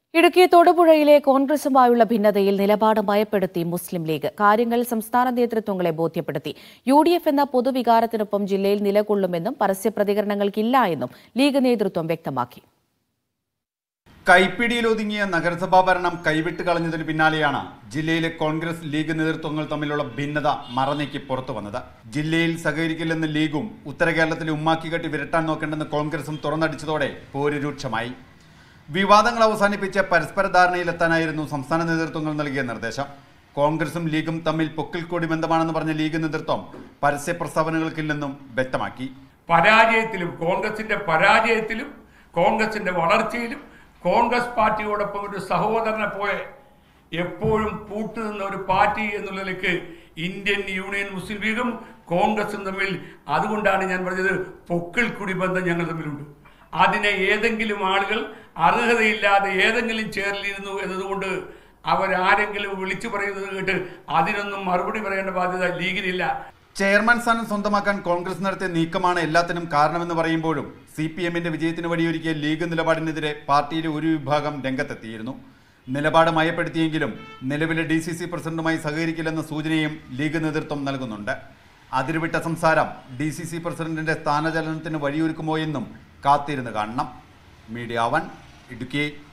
ഇടുക്കി തൊടുപുഴയിലെ കോൺഗ്രസുമായുള്ള ഭിന്നതയിൽ നിലപാട് ഭയപ്പെടുത്തി മുസ്ലിം ലീഗ് കാര്യങ്ങൾ സംസ്ഥാന നേതൃത്വങ്ങളെ ബോധ്യപ്പെടുത്തി യു ഡി എഫ് എന്ന പൊതുവികാരത്തിനൊപ്പം ജില്ലയിൽ നിലകൊള്ളുമെന്നും പരസ്യ പ്രതികരണങ്ങൾക്കില്ല എന്നും ലീഗ് നേതൃത്വം വ്യക്തമാക്കി കൈപ്പിടിയിലൊതുങ്ങിയ നഗരസഭാ ഭരണം കൈവിട്ട് കളഞ്ഞതിന് പിന്നാലെയാണ് ജില്ലയിലെ കോൺഗ്രസ് ലീഗ് നേതൃത്വങ്ങൾ തമ്മിലുള്ള ഭിന്നത മറനീക്കി പുറത്തു വന്നത് ജില്ലയിൽ സഹകരിക്കില്ലെന്ന് ലീഗും ഉത്തര കേരളത്തിലെ ഉമ്മാക്കി കെട്ടി വിരട്ടാൻ നോക്കേണ്ടെന്ന് കോൺഗ്രസും തുറന്നടിച്ചതോടെ പോര് രൂക്ഷമായി വിവാദങ്ങൾ അവസാനിപ്പിച്ച് പരസ്പര ധാരണയിലെത്താനായിരുന്നു സംസ്ഥാന നേതൃത്വങ്ങൾ നൽകിയ നിർദ്ദേശം കോൺഗ്രസും ലീഗും തമ്മിൽ പൊക്കിൽക്കൊടി ബന്ധമാണെന്ന് പറഞ്ഞ ലീഗ് നേതൃത്വം പരസ്യ പ്രസ്താവനകൾക്കില്ലെന്നും വ്യക്തമാക്കി പരാജയത്തിലും കോൺഗ്രസിന്റെ പരാജയത്തിലും കോൺഗ്രസിന്റെ വളർച്ചയിലും കോൺഗ്രസ് പാർട്ടിയോടൊപ്പം ഒരു സഹോദരനെ പോലെ എപ്പോഴും കൂട്ടുനിന്ന ഒരു പാർട്ടി എന്നുള്ള നിലയ്ക്ക് ഇന്ത്യൻ യൂണിയൻ മുസ്ലിം ലീഗും കോൺഗ്രസും തമ്മിൽ അതുകൊണ്ടാണ് ഞാൻ പറഞ്ഞത് പൊക്കിൾ കുടി ബന്ധം ഞങ്ങൾ തമ്മിലുണ്ട് അതിനെ ഏതെങ്കിലും ആളുകൾ അർഹതയില്ലാതെ ഏതെങ്കിലും ചേർന്നിരുന്നു എന്നതുകൊണ്ട് അവരാരെങ്കിലും വിളിച്ചു പറയുന്നത് കേട്ട് അതിനൊന്നും മറുപടി പറയേണ്ട ബാധ്യത ലീഗിനില്ല ചെയർമാൻ സ്ഥാനം സ്വന്തമാക്കാൻ കോൺഗ്രസ് നടത്തിയ നീക്കമാണ് എല്ലാത്തിനും കാരണമെന്ന് പറയുമ്പോഴും സി പി എമ്മിന്റെ വിജയത്തിന് വഴിയൊരുക്കിയ ലീഗ് നിലപാടിനെതിരെ പാർട്ടിയിലെ ഒരു വിഭാഗം രംഗത്തെത്തിയിരുന്നു നിലപാട് മയപ്പെടുത്തിയെങ്കിലും നിലവിലെ ഡി സി സി പ്രസിഡന്റുമായി സഹകരിക്കില്ലെന്ന സൂചനയും ലീഗ് നേതൃത്വം നൽകുന്നുണ്ട് അതിരുവിട്ട സംസാരം ഡി സി സി പ്രസിഡന്റിന്റെ സ്ഥാനചലനത്തിന് വഴിയൊരുക്കുമോ എന്നും കാത്തിരുന്ന് കാണണം മീഡിയ വൺ ഇടുക്കി